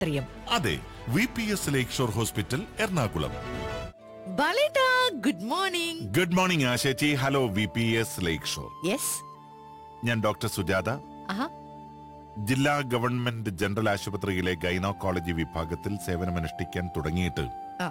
ത്രിയം അതെ V P S lakeshore hospital Ernakulam ബാലേട്ടാ good morning good morning ആശേച്ചി hello V P S lakeshore yes ഞാൻ doctor Sujatha ആഹാ ജില്ലാ ഗവൺമെന്റ് ജനറൽ ആശുപത്രിയിലെ ഗൈനോക്കോളജി വിഭാഗത്തിൽ സേവനമനുഷ്ഠിക്കാൻ തുടങ്ങിയിട്ട് ആ.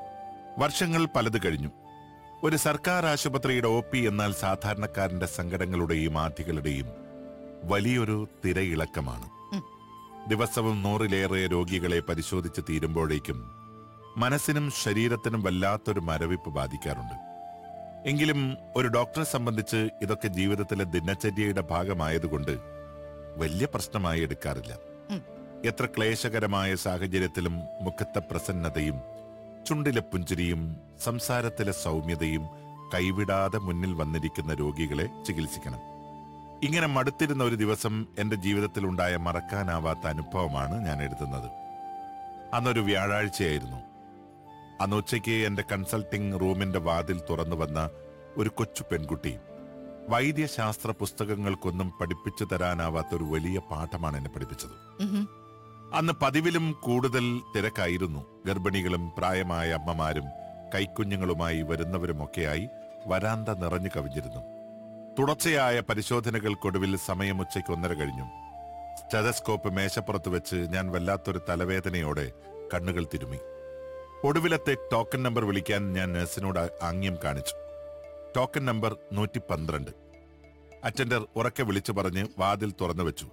വർഷങ്ങൾ പലത് കഴിഞ്ഞു ഒരു സർക്കാർ ആശുപത്രിയുടെ ഒ പി എന്നാൽ സാധാരണക്കാരന്റെ സങ്കടങ്ങളുടെയും ആധികളുടെയും വലിയൊരു തിരയിളക്കമാണ് ഉം. ദിവസവും നൂറിലേറെ രോഗികളെ പരിശോധിച്ച് തീരുമ്പോഴേക്കും മനസ്സിനും ശരീരത്തിനും വല്ലാത്തൊരു മരവിപ്പ് ബാധിക്കാറുണ്ട് എങ്കിലും ഒരു ഡോക്ടറെ സംബന്ധിച്ച് ഇതൊക്കെ ജീവിതത്തിലെ ദിനചര്യയുടെ ഭാഗമായതുകൊണ്ട് വലിയ പ്രശ്നമായി എടുക്കാറില്ല ഉം. എത്ര ക്ലേശകരമായ സാഹചര്യത്തിലും മുഖത്തെ പ്രസന്നതയും ചുണ്ടിലെ പുഞ്ചിരിയും സംസാരത്തിലെ സൗമ്യതയും കൈവിടാതെ മുന്നിൽ വന്നിരിക്കുന്ന രോഗികളെ ചികിത്സിക്കണം ഇങ്ങനെ മടുത്തിരുന്ന ഒരു ദിവസം എന്റെ ജീവിതത്തിൽ ഉണ്ടായ മറക്കാനാവാത്ത അനുഭവമാണ് ഞാൻ എഴുതുന്നത് അന്നൊരു വ്യാഴാഴ്ചയായിരുന്നു അന്ന് ഉച്ചയ്ക്ക് എന്റെ കൺസൾട്ടിംഗ് റൂമിന്റെ വാതിൽ തുറന്നു വന്ന ഒരു കൊച്ചു പെൺകുട്ടി വൈദ്യശാസ്ത്ര പുസ്തകങ്ങൾക്കൊന്നും പഠിപ്പിച്ചു തരാനാവാത്ത ഒരു വലിയ പാഠമാണ് എന്നെ പഠിപ്പിച്ചത് ഉഹും. അന്ന് പതിവിലും കൂടുതൽ തിരക്കായിരുന്നു ഗർഭിണികളും പ്രായമായ അമ്മമാരും കൈക്കുഞ്ഞുങ്ങളുമായി വരുന്നവരുമൊക്കെയായി വരാന്ത നിറഞ്ഞു കവിഞ്ഞിരുന്നു തുടർച്ചയായ പരിശോധനകൾക്കൊടുവിൽ സമയം ഉച്ചയ്ക്ക് ഒന്നര കഴിഞ്ഞു സ്റ്റെതസ്കോപ്പ് മേശപ്പുറത്ത് വെച്ച് ഞാൻ വല്ലാത്തൊരു തലവേദനയോടെ കണ്ണുകൾ തിരുമി ഒടുവിലത്തെ ടോക്കൺ നമ്പർ വിളിക്കാൻ ഞാൻ നഴ്സിനോട് ആംഗ്യം കാണിച്ചു ടോക്കൺ നമ്പർ നൂറ്റി പന്ത്രണ്ട് അറ്റൻഡർ ഉറക്കെ വിളിച്ചു പറഞ്ഞ് വാതിൽ തുറന്നു വെച്ചു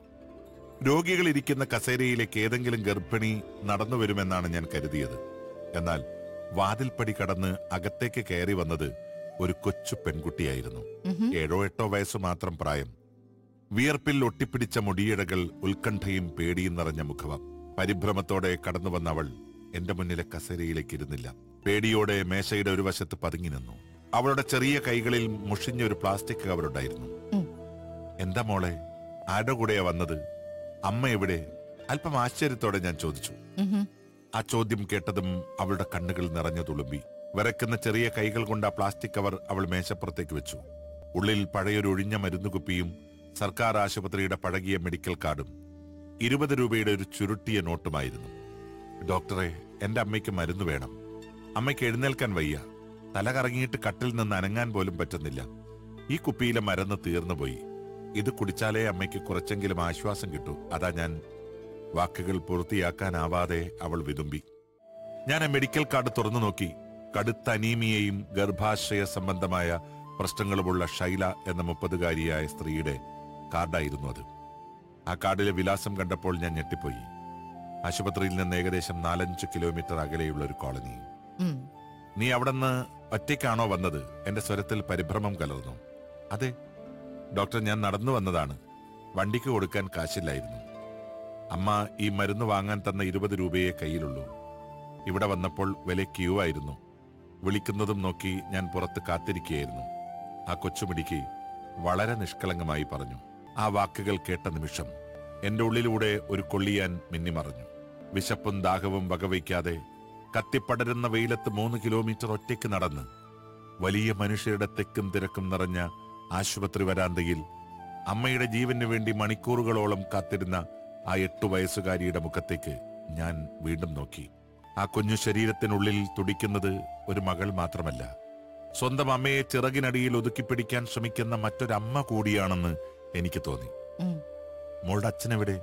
രോഗികൾ ഇരിക്കുന്ന കസേരയിലേക്ക് ഏതെങ്കിലും ഗർഭിണി നടന്നു വരുമെന്നാണ് ഞാൻ കരുതിയത് എന്നാൽ വാതിൽപ്പടി കടന്ന് അകത്തേക്ക് കയറി വന്നത് ഒരു കൊച്ചു പെൺകുട്ടിയായിരുന്നു ഉഹും. ഏഴോ എട്ടോ വയസ്സ് മാത്രം പ്രായം വിയർപ്പിൽ ഒട്ടിപ്പിടിച്ച മുടിയിഴകൾ ഉത്കണ്ഠയും പേടിയും നിറഞ്ഞ മുഖം പരിഭ്രമത്തോടെ കടന്നു വന്ന അവൾ എന്റെ മുന്നിലെ കസേരയിലേക്ക് ഇരുന്നില്ല പേടിയോടെ മേശയുടെ ഒരു വശത്ത് പതുങ്ങി നിന്നു അവളുടെ ചെറിയ കൈകളിൽ മുഷിഞ്ഞ ഒരു പ്ലാസ്റ്റിക് കവറുണ്ടായിരുന്നു ഉം. എന്താ മോളെ ആരുടെ കൂടെയാ വന്നത് അമ്മ എവിടെ അല്പം ആശ്ചര്യത്തോടെ ഞാൻ ചോദിച്ചു ഉഹും. ആ ചോദ്യം കേട്ടതും അവളുടെ കണ്ണുകൾ നിറഞ്ഞു തുളുമ്പി വിറക്കുന്ന ചെറിയ കൈകൾ കൊണ്ട് ആ പ്ലാസ്റ്റിക് കവർ അവൾ മേശപ്പുറത്തേക്ക് വെച്ചു ഉള്ളിൽ പഴയൊരു ഒഴിഞ്ഞ മരുന്നുകുപ്പിയും സർക്കാർ ആശുപത്രിയുടെ പഴകിയ മെഡിക്കൽ കാർഡും ഇരുപത് രൂപയുടെ ഒരു ചുരുട്ടിയ നോട്ടുമായിരുന്നു ഡോക്ടറെ എന്റെ അമ്മയ്ക്ക് മരുന്ന് വേണം അമ്മയ്ക്ക് എഴുന്നേൽക്കാൻ വയ്യ തല കറങ്ങിയിട്ട് കട്ടിൽ നിന്ന് അനങ്ങാൻ പോലും പറ്റുന്നില്ല ഈ കുപ്പിയിലെ മരുന്ന് തീർന്നുപോയി ഇത് കുടിച്ചാലേ അമ്മയ്ക്ക് കുറച്ചെങ്കിലും ആശ്വാസം കിട്ടൂ അതാ ഞാൻ വാക്കുകൾ പൂർത്തിയാക്കാനാവാതെ അവൾ വിതുമ്പി ഞാൻ ആ മെഡിക്കൽ കാർഡ് തുറന്നു നോക്കി കടുത്ത അനീമിയയും ഗർഭാശയ സംബന്ധമായ പ്രശ്നങ്ങളുമുള്ള ഷൈല എന്ന മുപ്പതുകാരിയായ സ്ത്രീയുടെ കാർഡായിരുന്നു അത് ആ കാർഡിലെ വിലാസം കണ്ടപ്പോൾ ഞാൻ ഞെട്ടിപ്പോയി ആശുപത്രിയിൽ നിന്ന് ഏകദേശം നാലഞ്ച് കിലോമീറ്റർ അകലെയുള്ള ഒരു കോളനി ഉം. നീ അവിടുന്ന് ഒറ്റയ്ക്കാണോ വന്നത് എന്റെ സ്വരത്തിൽ പരിഭ്രമം കലർന്നു അതെ ഡോക്ടർ ഞാൻ നടന്നു വന്നതാണ് വണ്ടിക്ക് കൊടുക്കാൻ കാശില്ലായിരുന്നു അമ്മ ഈ മരുന്ന് വാങ്ങാൻ തന്ന ഇരുപത് രൂപയെ കയ്യിലുള്ളൂ ഇവിടെ വന്നപ്പോൾ വില ക്യൂ ആയിരുന്നു വിളിക്കുന്നതും നോക്കി ഞാൻ പുറത്ത് കാത്തിരിക്കുകയായിരുന്നു ആ കൊച്ചുമിടിക്ക് വളരെ നിഷ്കളങ്കമായി പറഞ്ഞു ആ വാക്കുകൾ കേട്ട നിമിഷം എന്റെ ഉള്ളിലൂടെ ഒരു കൊള്ളിയാൻ മിന്നിമറഞ്ഞു വിശപ്പും ദാഹവും വകവയ്ക്കാതെ കത്തിപ്പടരുന്ന വെയിലത്ത് മൂന്ന് കിലോമീറ്റർ ഒറ്റയ്ക്ക് നടന്ന് വലിയ മനുഷ്യരുടെ തെക്കും തിരക്കും നിറഞ്ഞ ആശുപത്രി വരാന്തയിൽ അമ്മയുടെ ജീവന് വേണ്ടി മണിക്കൂറുകളോളം കാത്തിരുന്ന ആ എട്ടു വയസ്സുകാരിയുടെ മുഖത്തേക്ക് ഞാൻ വീണ്ടും നോക്കി ആ കുഞ്ഞു ശരീരത്തിനുള്ളിൽ തുടിക്കുന്നത് ഒരു മകൾ മാത്രമല്ല സ്വന്തം അമ്മയെ ചിറകിനടിയിൽ ഒതുക്കിപ്പിടിക്കാൻ ശ്രമിക്കുന്ന മറ്റൊരമ്മ കൂടിയാണെന്ന് എനിക്ക് തോന്നി ഉം. മോളുടെ അച്ഛനെവിടെ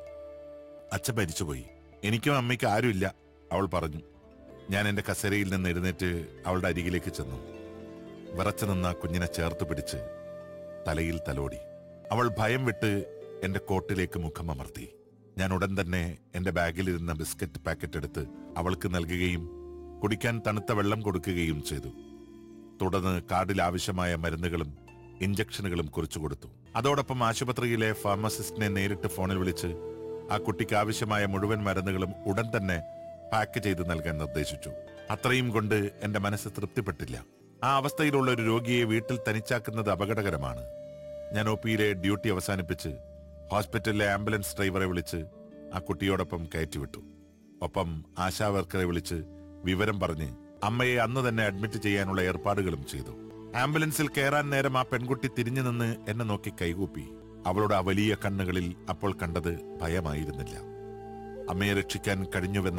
അച്ഛൻ മരിച്ചുപോയി എനിക്കും അമ്മയ്ക്ക് ആരുമില്ല അവൾ പറഞ്ഞു ഞാൻ എന്റെ കസേരയിൽ നിന്ന് എഴുന്നേറ്റ് അവളുടെ അരികിലേക്ക് ചെന്നു വിറച്ചു നിന്ന ആ കുഞ്ഞിനെ ചേർത്ത് പിടിച്ച് തലയിൽ തലോടി അവൾ ഭയം വിട്ട് എന്റെ കോട്ടിലേക്ക് മുഖം അമർത്തി ഞാൻ ഉടൻ തന്നെ എന്റെ ബാഗിലിരുന്ന ബിസ്ക്കറ്റ് പാക്കറ്റ് എടുത്ത് അവൾക്ക് നൽകുകയും കുടിക്കാൻ തണുത്ത വെള്ളം കൊടുക്കുകയും ചെയ്തു തുടർന്ന് കാർഡിൽ ആവശ്യമായ മരുന്നുകളും ഇഞ്ചക്ഷനുകളും കുറിച്ചു കൊടുത്തു അതോടൊപ്പം ആശുപത്രിയിലെ ഫാർമസിസ്റ്റിനെ നേരിട്ട് ഫോണിൽ വിളിച്ച് ആ കുട്ടിക്ക് ആവശ്യമായ മുഴുവൻ മരുന്നുകളും ഉടൻ തന്നെ പാക്ക് ചെയ്ത് നൽകാൻ നിർദ്ദേശിച്ചു അത്രയും കൊണ്ട് എന്റെ മനസ്സ് തൃപ്തിപ്പെട്ടില്ല ആ അവസ്ഥയിലുള്ള ഒരു രോഗിയെ വീട്ടിൽ തനിച്ചാക്കുന്നത് അപകടകരമാണ് ഞാൻ ഒ പിയിലെ ഡ്യൂട്ടി അവസാനിപ്പിച്ച് ഹോസ്പിറ്റലിലെ ആംബുലൻസ് ഡ്രൈവറെ വിളിച്ച് ആ കുട്ടിയോടൊപ്പം കയറ്റിവിട്ടു ഒപ്പം ആശാവർക്കറെ വിളിച്ച് വിവരം പറഞ്ഞ് അമ്മയെ അന്ന് തന്നെ അഡ്മിറ്റ് ചെയ്യാനുള്ള ഏർപ്പാടുകളും ചെയ്തു ആംബുലൻസിൽ കയറാൻ നേരം ആ പെൺകുട്ടി തിരിഞ്ഞു നിന്ന് എന്നെ നോക്കി കൈകൂപ്പി അവളുടെ ആ വലിയ കണ്ണുകളിൽ അപ്പോൾ കണ്ടത് ഭയമായിരുന്നില്ല അമ്മയെ രക്ഷിക്കാൻ കഴിഞ്ഞുവെന്ന